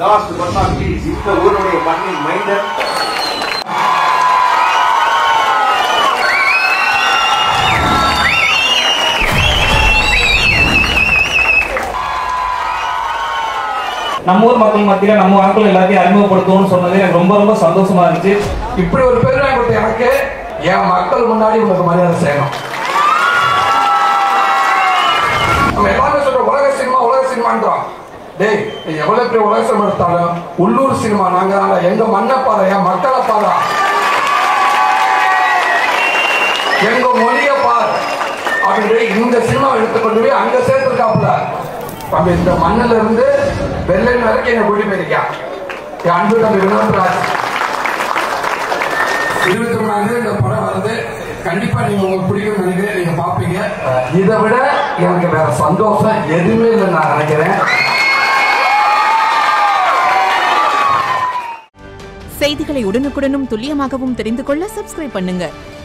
Last but not least இந்த ஊருடைய மண்ணின் மைந்தன் நம்ம ஊர் மக்கள் மத்தியில நம்ம ஆட்கள் எல்லாத்தையும் அறிமுகப்படுத்தணும்னு சொன்னது எனக்கு ரொம்ப ரொம்ப சந்தோஷமா இருந்துச்சு இப்படி ஒரு பெருமை கொடுத்த எனக்கு என் மக்கள் முன்னாடி உனக்கு மரியாதை செய்யணும் நம்ம எல்லாமே சொல்ற உலக சினிமா உலக சினிமான்றோம் டேய் நீ எவ்வளவு பெரிய உலக சினிமா எடுத்தாலும் உள்ளூர் சினிமா நாங்க தான்டா. எங்க மண்ணை பாரு என் மக்களை பாரு எங்க மொழியை பார் அப்படின்னு இந்த சினிமா எடுத்துக்கொண்டு போய் அங்க சேர்த்துருக்காப்புல அப்ப இந்த மண்ணில இருந்து வெள்ளன் வரைக்கும் என்ன கூட்டி போயிருக்கான் என் அன்பு தம்பி வினோத்ராஜ் இருபத்தி மூணாம் தேதி இந்த படம் வருது கண்டிப்பா நீங்க உங்களுக்கு பிடிக்கும் நினைக்கிறேன் நீங்க பாப்பீங்க இதை விட எனக்கு வேற சந்தோஷம் எதுவுமே இல்லை நான் நினைக்கிறேன் செய்திகளை உடனுக்குடனும் துல்லியமாகவும் தெரிந்து கொள்ள சப்ஸ்கிரைப் பண்ணுங்க